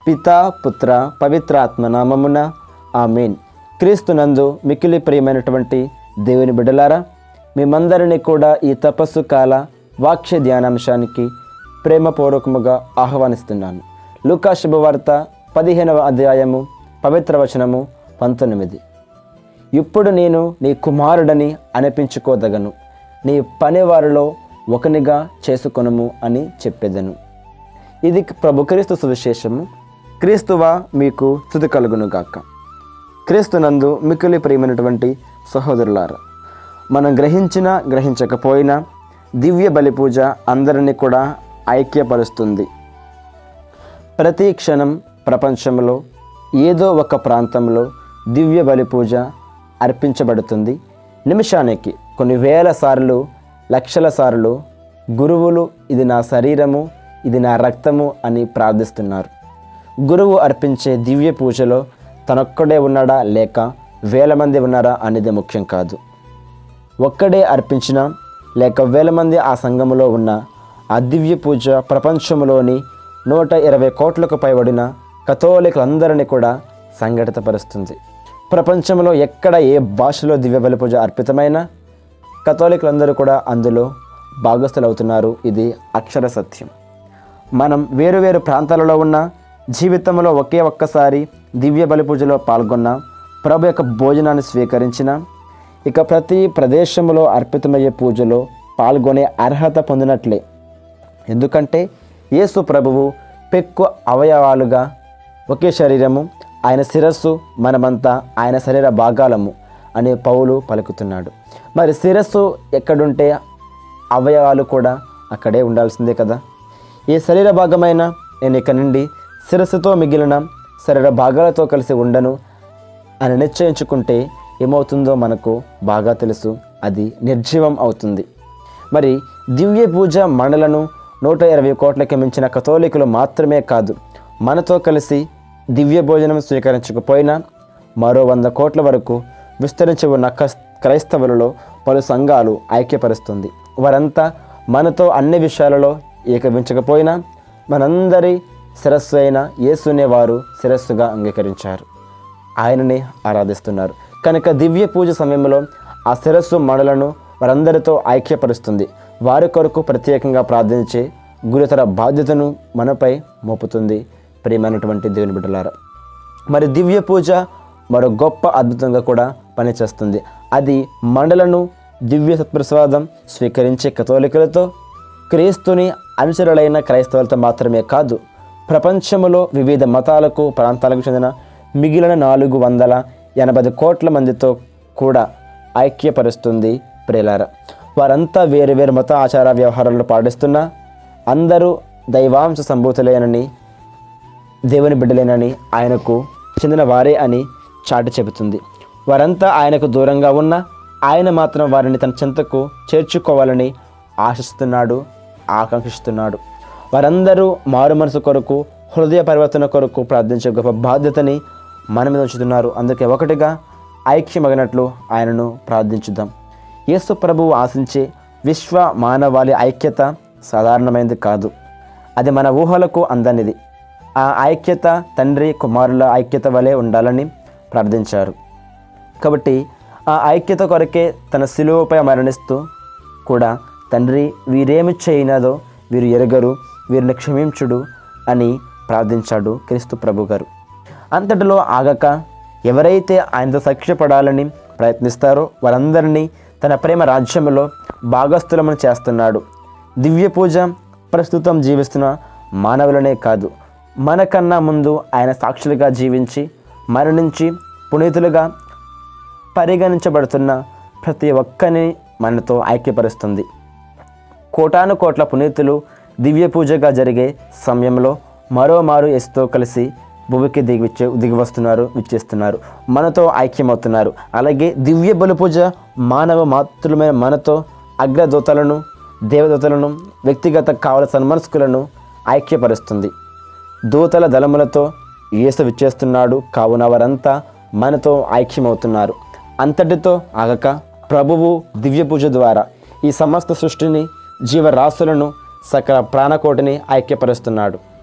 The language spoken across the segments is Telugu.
పితా పుత్ర పవిత్రాత్మ నామమున ఆమెన్ క్రీస్తునందు మిక్కిలి ప్రియమైనటువంటి దేవుని బిడ్డలారా మేమందరినీ కూడా ఈ తపస్సు కాల వాక్య ధ్యానాంశానికి ప్రేమపూర్వకముగా ఆహ్వానిస్తున్నాను లూకా శుభవార్త పదిహేనవ అధ్యాయము పవిత్ర వచనము పంతొమ్మిది ఇప్పుడు నేను నీ కుమారుడని అనిపించుకోదగను నీ పనివారిలో ఒకనిగా చేసుకొనుము అని చెప్పేదను ఇది ప్రభు క్రీస్తు సువిశేషము క్రీస్తువా మీకు స్థుతి కలుగునుగాక క్రీస్తునందు మిక్కిలి ప్రియమైనటువంటి సహోదరులారా మనం గ్రహించినా గ్రహించకపోయినా దివ్య బలి పూజ అందరినీ కూడా ఐక్యపరుస్తుంది ప్రతి క్షణం ప్రపంచంలో ఏదో ఒక ప్రాంతంలో దివ్య బలి పూజ అర్పించబడుతుంది నిమిషానికి కొన్ని వేల సార్లు లక్షల సార్లు గురువులు ఇది నా శరీరము ఇది నా రక్తము అని ప్రార్థిస్తున్నారు గురువు అర్పించే దివ్య పూజలో తనొక్కడే ఉన్నాడా లేక వేల మంది ఉన్నారా అనేది ముఖ్యం కాదు ఒక్కడే అర్పించినా లేక వేల మంది ఆ సంఘములో ఉన్న ఆ దివ్య పూజ ప్రపంచంలోని నూట ఇరవై కోట్లకు పైబడిన కథోలికులందరినీ కూడా సంఘటితపరుస్తుంది ప్రపంచంలో ఎక్కడ ఏ భాషలో దివ్య బలి పూజ అర్పితమైనా కథోలికులందరూ కూడా అందులో భాగస్థులవుతున్నారు ఇది అక్షర సత్యం మనం వేరు వేరు ప్రాంతాలలో ఉన్న జీవితంలో ఒకే ఒక్కసారి దివ్య బలి పూజలో పాల్గొన్న ప్రభు యొక్క భోజనాన్ని స్వీకరించిన ఇక ప్రతి ప్రదేశంలో అర్పితమయ్యే పూజలో పాల్గొనే అర్హత పొందినట్లే ఎందుకంటే యేసు ప్రభువు పెక్కు అవయవాలుగా ఒకే శరీరము ఆయన శిరస్సు మనమంతా ఆయన శరీర భాగాలము అనే పౌలు పలుకుతున్నాడు మరి శిరస్సు ఎక్కడుంటే అవయవాలు కూడా అక్కడే ఉండాల్సిందే కదా ఈ శరీర భాగమైన నేను ఇక నుండి శిరస్సుతో మిగిలిన శరీర భాగాలతో కలిసి ఉండను అని నిశ్చయించుకుంటే ఏమవుతుందో మనకు బాగా తెలుసు అది నిర్జీవం అవుతుంది మరి దివ్య పూజ మండలను నూట ఇరవై కోట్లకి మించిన కథోలికులు మాత్రమే కాదు మనతో కలిసి దివ్య భోజనం స్వీకరించకపోయినా మరో వంద కోట్ల వరకు విస్తరించి ఉన్న కస్- క్రైస్తవులలో పలు సంఘాలు ఐక్యపరుస్తుంది వారంతా మనతో అన్ని విషయాలలో ఏకవించకపోయినా మనందరి శిరస్సు అయిన యేసునే వారు శిరస్సుగా అంగీకరించారు ఆయనని ఆరాధిస్తున్నారు కనుక దివ్య పూజ సమయంలో ఆ శిరస్సు మడలను వారందరితో ఐక్యపరుస్తుంది వారి కొరకు ప్రత్యేకంగా ప్రార్థించే గురుతర బాధ్యతను మనపై మోపుతుంది ప్రియమైనటువంటి దేవుని బిడ్డలారా మరి దివ్య పూజ మరో గొప్ప అద్భుతంగా కూడా పనిచేస్తుంది అది మండలను దివ్య సత్ప్రసాదం స్వీకరించే కథోలికులతో క్రీస్తుని అనుచరులైన క్రైస్తవులతో మాత్రమే కాదు ప్రపంచములో వివిధ మతాలకు ప్రాంతాలకు చెందిన మిగిలిన నాలుగు వందల ఎనభై కోట్ల మందితో కూడా ఐక్యపరుస్తుంది ప్రేలార వారంతా వేరు వేరు మత ఆచార వ్యవహారాలను పాటిస్తున్నా అందరూ దైవాంశ సంభూతులేనని దేవుని బిడ్డలేనని ఆయనకు చెందిన వారే అని చాటి చెబుతుంది వారంతా ఆయనకు దూరంగా ఉన్న ఆయన మాత్రం వారిని తన చెంతకు చేర్చుకోవాలని ఆశిస్తున్నాడు ఆకాంక్షిస్తున్నాడు వారందరూ మారు మనసు కొరకు హృదయ పరివర్తన కొరకు ప్రార్థించే గొప్ప బాధ్యతని మన మీద ఉంచుతున్నారు అందుకే ఒకటిగా ఐక్యమగినట్లు ఆయనను ప్రార్థించుదాం యేసు ప్రభువు ఆశించే విశ్వ మానవాళి ఐక్యత సాధారణమైనది కాదు అది మన ఊహలకు అందనిది ఆ ఐక్యత తండ్రి కుమారుల ఐక్యత వలె ఉండాలని ప్రార్థించారు కాబట్టి ఆ ఐక్యత కొరకే తన శిలువపై మరణిస్తూ కూడా తండ్రి వీరేమి చేయనదో వీరు ఎరగరు వీరిని క్షమించుడు అని ప్రార్థించాడు క్రీస్తు ప్రభు గారు అంతటిలో ఆగక ఎవరైతే ఆయనతో సాక్ష్యపడాలని ప్రయత్నిస్తారో వారందరినీ తన ప్రేమ రాజ్యంలో భాగస్థులమని చేస్తున్నాడు దివ్య పూజ ప్రస్తుతం జీవిస్తున్న మానవులనే కాదు మనకన్నా ముందు ఆయన సాక్షులుగా జీవించి మరణించి పునీతులుగా పరిగణించబడుతున్న ప్రతి ఒక్కరిని మనతో ఐక్యపరుస్తుంది కోటాను కోట్ల పునీతులు దివ్య పూజగా జరిగే సమయంలో మరోమారు ఎస్తో కలిసి భూమికి దిగి విచ్చే దిగి వస్తున్నారు విచ్చేస్తున్నారు మనతో ఐక్యమవుతున్నారు అలాగే దివ్య బలి పూజ మానవ మాతృమైన మనతో అగ్రదూతలను దేవదూతలను వ్యక్తిగత కావల సన్మనస్కులను ఐక్యపరుస్తుంది దూతల దళములతో యేసు విచ్చేస్తున్నాడు కావున వారంతా మనతో ఐక్యమవుతున్నారు అంతటితో ఆగక ప్రభువు దివ్య పూజ ద్వారా ఈ సమస్త సృష్టిని జీవరాశులను సకల ప్రాణకోటిని ఐక్యపరుస్తున్నాడు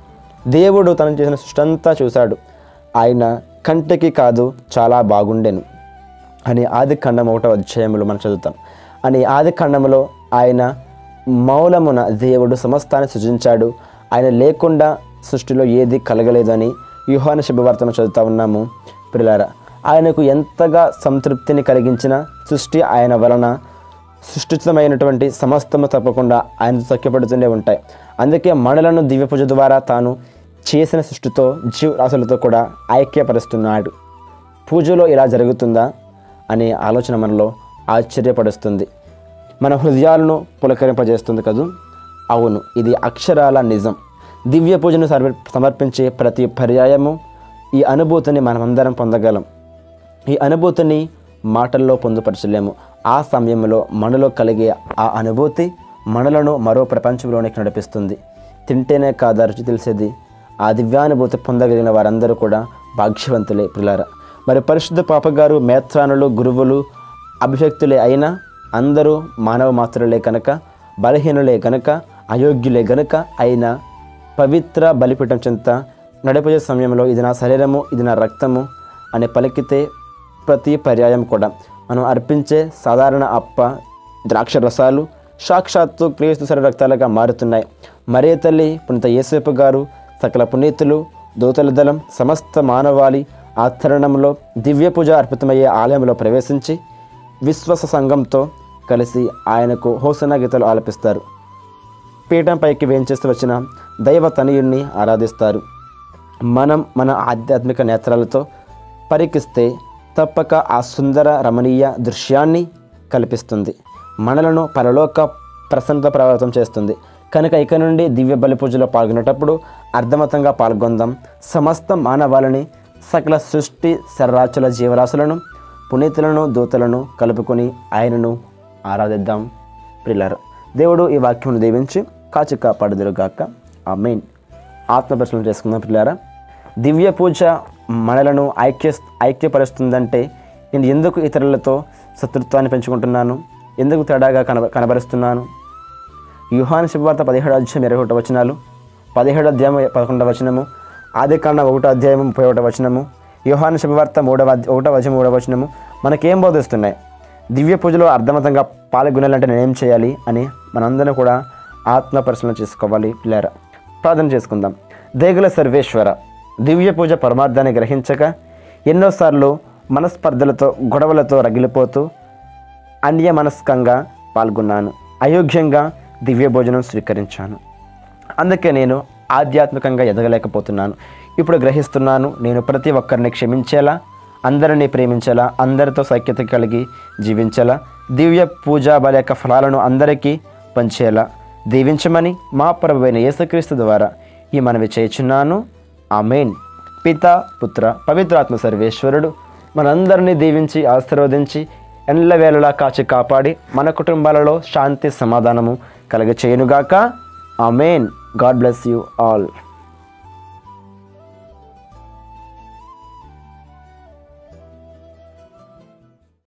దేవుడు తను చేసిన సృష్టి అంతా చూశాడు ఆయన కంటికి కాదు చాలా బాగుండెను అని ఆది ఖండం ఒకటో అధ్యాయంలో మనం చదువుతాం అని ఆది ఖండంలో ఆయన మౌలమున దేవుడు సమస్తాన్ని సృజించాడు ఆయన లేకుండా సృష్టిలో ఏది కలగలేదని యుహాన శుభవార్తను చదువుతా ఉన్నాము పిల్లారా ఆయనకు ఎంతగా సంతృప్తిని కలిగించిన సృష్టి ఆయన వలన సృష్టితమైనటువంటి సమస్తము తప్పకుండా ఆయన తొక్కిపడుతూనే ఉంటాయి అందుకే మనలను దివ్య పూజ ద్వారా తాను చేసిన సృష్టితో జీవరాశులతో కూడా ఐక్యపరుస్తున్నాడు పూజలో ఇలా జరుగుతుందా అనే ఆలోచన మనలో ఆశ్చర్యపరుస్తుంది మన హృదయాలను పులకరింపజేస్తుంది కదూ అవును ఇది అక్షరాల నిజం దివ్య పూజను సమర్- సమర్పించే ప్రతి పర్యాయము ఈ అనుభూతిని మనమందరం పొందగలం ఈ అనుభూతిని మాటల్లో పొందుపరచలేము ఆ సమయంలో మనలో కలిగే ఆ అనుభూతి మనలను మరో ప్రపంచంలోనికి నడిపిస్తుంది తింటేనే కాదా రుచి తెలిసేది ఆ దివ్యానుభూతి పొందగలిగిన వారందరూ కూడా భాగ్యవంతులే పిల్లారా మరి పరిశుద్ధ పాపగారు మేత్రానులు గురువులు అభిషక్తులే అయినా అందరూ మానవ మాత్రులే కనుక బలహీనులే కనుక అయోగ్యులే గనుక అయినా పవిత్ర బలిపీఠం చెంత నడిపే సమయంలో ఇది నా శరీరము ఇది నా రక్తము అని పలికితే ప్రతి పర్యాయం కూడా మనం అర్పించే సాధారణ అప్ప ద్రాక్ష రసాలు సాక్షాత్తు క్రీస్తు శరీర రక్తాలుగా మారుతున్నాయి మరే తల్లి పునీత యేసేపు గారు సకల పునీతులు దూతల దళం సమస్త మానవాళి ఆచరణంలో దివ్య పూజ అర్పితమయ్యే ఆలయంలో ప్రవేశించి విశ్వాస సంఘంతో కలిసి ఆయనకు హోసన గీతలు ఆలపిస్తారు పీఠంపైకి వేంచేస్తూ వచ్చిన దైవ తనయుణ్ణి ఆరాధిస్తారు మనం మన ఆధ్యాత్మిక నేత్రాలతో పరికిస్తే తప్పక ఆ సుందర రమణీయ దృశ్యాన్ని కల్పిస్తుంది మనలను పరలోక ప్రసన్నత ప్రభావితం చేస్తుంది కనుక ఇక నుండి దివ్య బలి పూజలో పాల్గొనేటప్పుడు అర్థమతంగా పాల్గొందాం సమస్త మానవాళిని సకల సృష్టి శరరాచుల జీవరాశులను పునీతులను దూతలను కలుపుకొని ఆయనను ఆరాధిద్దాం ప్రిల్లర్ దేవుడు ఈ వాక్యమును దీవించి కాచి కాపాడుదురుగాక ఆ మెయిన్ ఆత్మపరిశీలన చేసుకుందాం పిల్లారా దివ్య పూజ మనలను ఐక్య ఐక్యపరుస్తుందంటే నేను ఎందుకు ఇతరులతో శత్రుత్వాన్ని పెంచుకుంటున్నాను ఎందుకు తేడాగా కనబ కనబరుస్తున్నాను యుహాన్ శుభవార్త పదిహేడు అధ్యాయం ఇరవై ఒకటి వచనాలు పదిహేడు అధ్యాయం పదకొండవ వచనము ఆది కాండ ఒకటో అధ్యాయం ముప్పై ఒకటో వచనము యుహాన్ శుభవార్త మూడవ అధ్య- ఒకటో అధ్యాయం మూడవ వచనము మనకేం బోధిస్తున్నాయి దివ్య పూజలో అర్థమతంగా పాల్గొనాలంటే నేనేం చేయాలి అని మనందరం కూడా ఆత్మ పరిశీలన చేసుకోవాలి పిల్లరా ప్రార్థన చేసుకుందాం దేగుల సర్వేశ్వర దివ్య పూజ పరమార్థాన్ని గ్రహించక ఎన్నోసార్లు మనస్పర్ధలతో గొడవలతో రగిలిపోతూ అన్యమనస్కంగా పాల్గొన్నాను అయోగ్యంగా దివ్య భోజనం స్వీకరించాను అందుకే నేను ఆధ్యాత్మికంగా ఎదగలేకపోతున్నాను ఇప్పుడు గ్రహిస్తున్నాను నేను ప్రతి ఒక్కరిని క్షమించేలా అందరినీ ప్రేమించేలా అందరితో సఖ్యత కలిగి జీవించేలా దివ్య పూజా బల యొక్క ఫలాలను అందరికీ పంచేలా దీవించమని మా ప్రభువైన యేసుక్రీస్తు ద్వారా ఈ మనవి చేయుచున్నాను ఆమెన్ పిత పుత్ర పవిత్రాత్మ సర్వేశ్వరుడు మనందరినీ దీవించి ఆశీర్వదించి ఎల్లవేళలా కాచి కాపాడి మన కుటుంబాలలో శాంతి సమాధానము కలగ చేయనుగాక amen God bless you all